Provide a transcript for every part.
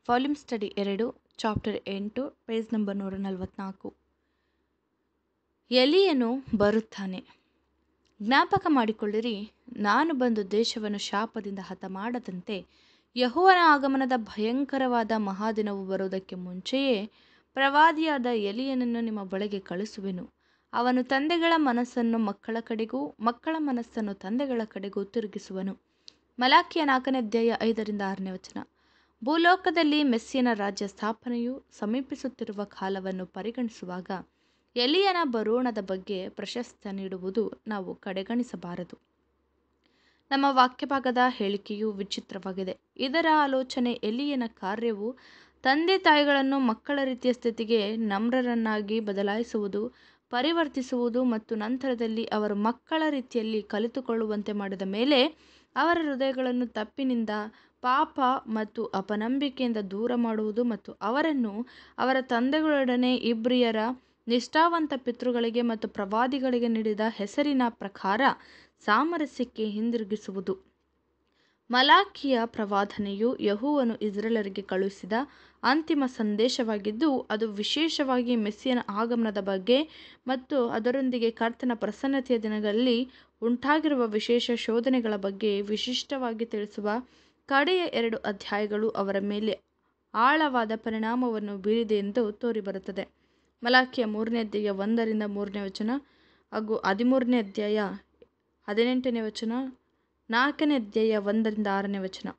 volume study ಎರಡು chapter ಎಂಟು page number ನೂರ ನಲವತ್ತ್ನಾಲ್ಕು ಎಲಿಯನು ಬರುತ್ತಾನೆ ಜ್ಞಾಪಕ ಮಾಡಿಕೊಳ್ಳಿರಿ ನಾನು ಬಂದು ದೇಶವನ್ನು ಶಾಪದಿಂದ ಹತ ಮಾಡದಂತೆ ಯಹೋವನ ಆಗಮನದ ಭಯಂಕರವಾದ ಮಹಾದಿನವು ಬರುವುದಕ್ಕೆ ಮುಂಚೆಯೇ ಪ್ರವಾದಿಯಾದ ಎಲಿಯನನ್ನು ನಿಮ್ಮ ಬಳಿಗೆ ಕಳಿಸುವೆನು ಅವನು ತಂದೆಗಳ ಮನಸ್ಸನ್ನು ಮಕ್ಕಳ ಕಡೆಗೂ ಮಕ್ಕಳ ಮನಸ್ಸನ್ನು ತಂದೆಗಳ ಕಡೆಗೂ ತಿರುಗಿಸುವನು ಮಲಾಖಿಯ ನಾಲ್ಕನೇ ಅಧ್ಯಾಯ ಐದರಿಂದ ಆರನೇ ವಚನ ಭೂಲೋಕದಲ್ಲಿ ಮೆಸ್ಸಿಯನ ರಾಜ್ಯ ಸ್ಥಾಪನೆಯು ಸಮೀಪಿಸುತ್ತಿರುವ ಕಾಲವನ್ನು ಪರಿಗಣಿಸುವಾಗ ಎಲಿಯನ ಬರೋಣದ ಬಗ್ಗೆ ಪ್ರಶಸ್ತಿ ನೀಡುವುದು ನಾವು ಕಡೆಗಣಿಸಬಾರದು ನಮ್ಮ ವಾಕ್ಯಭಾಗದ ಹೇಳಿಕೆಯು ವಿಚಿತ್ರವಾಗಿದೆ ಇದರ ಆಲೋಚನೆ ಎಲಿಯನ ಕಾರ್ಯವು ತಂದೆ ತಾಯಿಗಳನ್ನು ಮಕ್ಕಳ ರೀತಿಯ ಸ್ಥಿತಿಗೆ ನಮ್ರರನ್ನಾಗಿ ಬದಲಾಯಿಸುವುದು ಪರಿವರ್ತಿಸುವುದು ಮತ್ತು ನಂತರದಲ್ಲಿ ಅವರು ಮಕ್ಕಳ ರೀತಿಯಲ್ಲಿ ಕಲಿತುಕೊಳ್ಳುವಂತೆ ಮಾಡಿದ ಮೇಲೆ ಅವರ ಹೃದಯಗಳನ್ನು ತಪ್ಪಿನಿಂದ ಪಾಪ ಮತ್ತು ಅಪನಂಬಿಕೆಯಿಂದ ದೂರ ಮಾಡುವುದು ಮತ್ತು ಅವರನ್ನು ಅವರ ತಂದೆಗಳೊಡನೆ ಇಬ್ರಿಯರ ನಿಷ್ಠಾವಂತ ಪಿತೃಗಳಿಗೆ ಮತ್ತು ಪ್ರವಾದಿಗಳಿಗೆ ನೀಡಿದ ಹೆಸರಿನ ಪ್ರಕಾರ ಸಾಮರಸ್ಯಕ್ಕೆ ಹಿಂದಿರುಗಿಸುವುದು ಮಲಾಖಿಯ ಪ್ರವಾದನೆಯು ಯಹೋವನು ಇಸ್ರೇಲರಿಗೆ ಕಳುಹಿಸಿದ ಅಂತಿಮ ಸಂದೇಶವಾಗಿದ್ದು ಅದು ವಿಶೇಷವಾಗಿ ಮೆಸ್ಸಿಯನ ಆಗಮನದ ಬಗ್ಗೆ ಮತ್ತು ಅದರೊಂದಿಗೆ ಕರ್ತನ ಪ್ರಸನ್ನತೆಯ ದಿನಗಳಲ್ಲಿ ಉಂಟಾಗಿರುವ ವಿಶೇಷ ಶೋಧನೆಗಳ ಬಗ್ಗೆ ವಿಶಿಷ್ಟವಾಗಿ ತಿಳಿಸುವ ಕಡೆಯ ಎರಡು ಅಧ್ಯಾಯಗಳು ಅವರ ಮೇಲೆ ಆಳವಾದ ಪರಿಣಾಮವನ್ನು ಬೀರಿದೆ ಎಂದು ತೋರಿಬರುತ್ತದೆ ಮಲಾಖಿಯ ಮೂರನೇ ಅಧ್ಯಾಯ ಒಂದರಿಂದ ಮೂರನೇ ವಚನ ಹಾಗೂ ಹದಿಮೂರನೇ ಅಧ್ಯಾಯ ಹದಿನೆಂಟನೇ ವಚನ ನಾಲ್ಕನೇ ಅಧ್ಯಾಯ ಒಂದರಿಂದ ಆರನೇ ವಚನ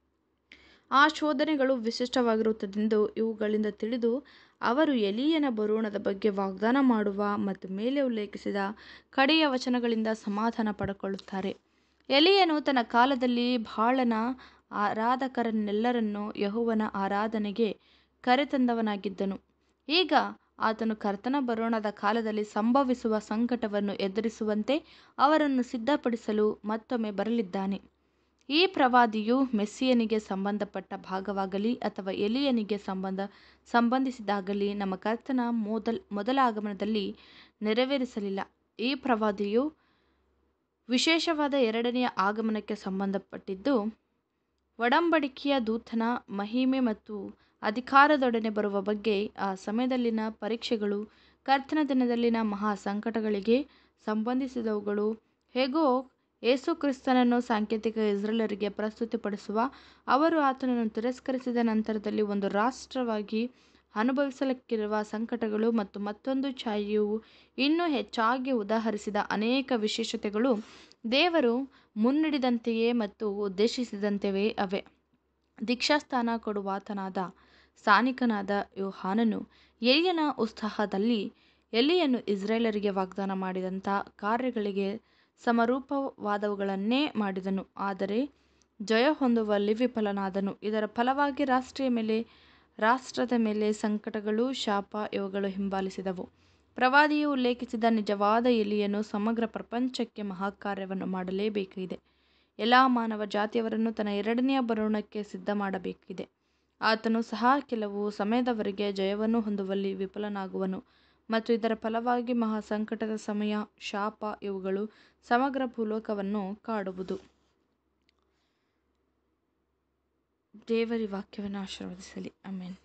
ಆ ಶೋಧನೆಗಳು ವಿಶಿಷ್ಟವಾಗಿರುತ್ತದೆಂದು ಇವುಗಳಿಂದ ತಿಳಿದು ಅವರು ಎಲಿಯನ ಬರೋಣದ ಬಗ್ಗೆ ವಾಗ್ದಾನ ಮಾಡುವ ಮತ್ತು ಮೇಲೆ ಉಲ್ಲೇಖಿಸಿದ ಕಡೆಯ ವಚನಗಳಿಂದ ಸಮಾಧಾನ ಪಡೆದುಕೊಳ್ಳುತ್ತಾರೆ ಎಲಿಯನು ತನ್ನ ಕಾಲದಲ್ಲಿ ಬಾಳನ ಆರಾಧಕರನ್ನೆಲ್ಲರನ್ನು ಯಹೋವನ ಆರಾಧನೆಗೆ ಕರೆತಂದವನಾಗಿದ್ದನು ಈಗ ಆತನು ಕರ್ತನ ಬರೋಣದ ಕಾಲದಲ್ಲಿ ಸಂಭವಿಸುವ ಸಂಕಟವನ್ನು ಎದುರಿಸುವಂತೆ ಅವರನ್ನು ಸಿದ್ಧಪಡಿಸಲು ಮತ್ತೊಮ್ಮೆ ಬರಲಿದ್ದಾನೆ ಈ ಪ್ರವಾದಿಯು ಮೆಸ್ಸಿಯನಿಗೆ ಸಂಬಂಧಪಟ್ಟ ಭಾಗವಾಗಲಿ ಅಥವಾ ಎಲಿಯನಿಗೆ ಸಂಬಂಧ ಸಂಬಂಧಿಸಿದಾಗಲಿ ನಮ್ಮ ಕರ್ತನ ಮೊದಲ್ ಮೊದಲ ಆಗಮನದಲ್ಲಿ ನೆರವೇರಿಸಲಿಲ್ಲ ಈ ಪ್ರವಾದಿಯು ವಿಶೇಷವಾದ ಎರಡನೆಯ ಆಗಮನಕ್ಕೆ ಸಂಬಂಧಪಟ್ಟಿದ್ದು ಒಡಂಬಡಿಕೆಯ ದೂತನ ಮಹಿಮೆ ಮತ್ತು ಅಧಿಕಾರದೊಡನೆ ಬರುವ ಬಗ್ಗೆ ಆ ಸಮಯದಲ್ಲಿನ ಪರೀಕ್ಷೆಗಳು ಕರ್ತನ ದಿನದಲ್ಲಿನ ಮಹಾ ಸಂಕಟಗಳಿಗೆ ಸಂಬಂಧಿಸಿದವುಗಳು ಹೇಗೋ ಯೇಸು ಕ್ರಿಸ್ತನನ್ನು ಸಾಂಕೇತಿಕ ಇಸ್ರೇಲರಿಗೆ ಪ್ರಸ್ತುತಿಪಡಿಸುವ ಅವರು ಆತನನ್ನು ತಿರಸ್ಕರಿಸಿದ ನಂತರದಲ್ಲಿ ಒಂದು ರಾಷ್ಟ್ರವಾಗಿ ಅನುಭವಿಸಲಿಕ್ಕಿರುವ ಸಂಕಟಗಳು ಮತ್ತು ಮತ್ತೊಂದು ಛಾಯೆಯು ಇನ್ನೂ ಹೆಚ್ಚಾಗಿ ಉದಾಹರಿಸಿದ ಅನೇಕ ವಿಶೇಷತೆಗಳು ದೇವರು ಮುನ್ನಡೆದಂತೆಯೇ ಮತ್ತು ಉದ್ದೇಶಿಸಿದಂತೆಯೇ ಅವೆ ದೀಕ್ಷಾಸ್ಥಾನ ಕೊಡುವಾತನಾದ ಸ್ಥಾನಿಕನಾದ ಯೋಹಾನನು ಎಲಿಯನ ಉತ್ಸಾಹದಲ್ಲಿ ಎಲಿಯನು ಇಸ್ರೇಲರಿಗೆ ವಾಗ್ದಾನ ಮಾಡಿದಂಥ ಕಾರ್ಯಗಳಿಗೆ ಸಮರೂಪವಾದವುಗಳನ್ನೇ ಮಾಡಿದನು ಆದರೆ ಜಯ ಹೊಂದುವಲ್ಲಿ ವಿಫಲನಾದನು ಇದರ ಫಲವಾಗಿ ರಾಷ್ಟ್ರೀಯ ಮೇಲೆ ರಾಷ್ಟ್ರದ ಮೇಲೆ ಸಂಕಟಗಳು ಶಾಪ ಇವುಗಳು ಹಿಂಬಾಲಿಸಿದವು ಪ್ರವಾದಿಯು ಉಲ್ಲೇಖಿಸಿದ ನಿಜವಾದ ಎಲಿಯನು ಸಮಗ್ರ ಪ್ರಪಂಚಕ್ಕೆ ಮಹಾಕಾರ್ಯವನ್ನು ಮಾಡಲೇಬೇಕಿದೆ ಎಲ್ಲ ಮಾನವ ಜಾತಿಯವರನ್ನು ತನ್ನ ಎರಡನೆಯ ಬರೋಣಕ್ಕೆ ಸಿದ್ಧ ಮಾಡಬೇಕಿದೆ ಆತನು ಸಹ ಕೆಲವು ಸಮಯದವರೆಗೆ ಜಯವನ್ನು ಹೊಂದುವಲ್ಲಿ ವಿಫಲನಾಗುವನು ಮತ್ತು ಇದರ ಫಲವಾಗಿ ಮಹಾ ಸಂಕಟದ ಸಮಯ ಶಾಪ ಇವುಗಳು ಸಮಗ್ರ ಭೂಲೋಕವನ್ನು ಕಾಡುವುದು ದೇವರಿ ವಾಕ್ಯವನ್ನು ಆಶೀರ್ವದಿಸಲಿ ಆಮೇನ್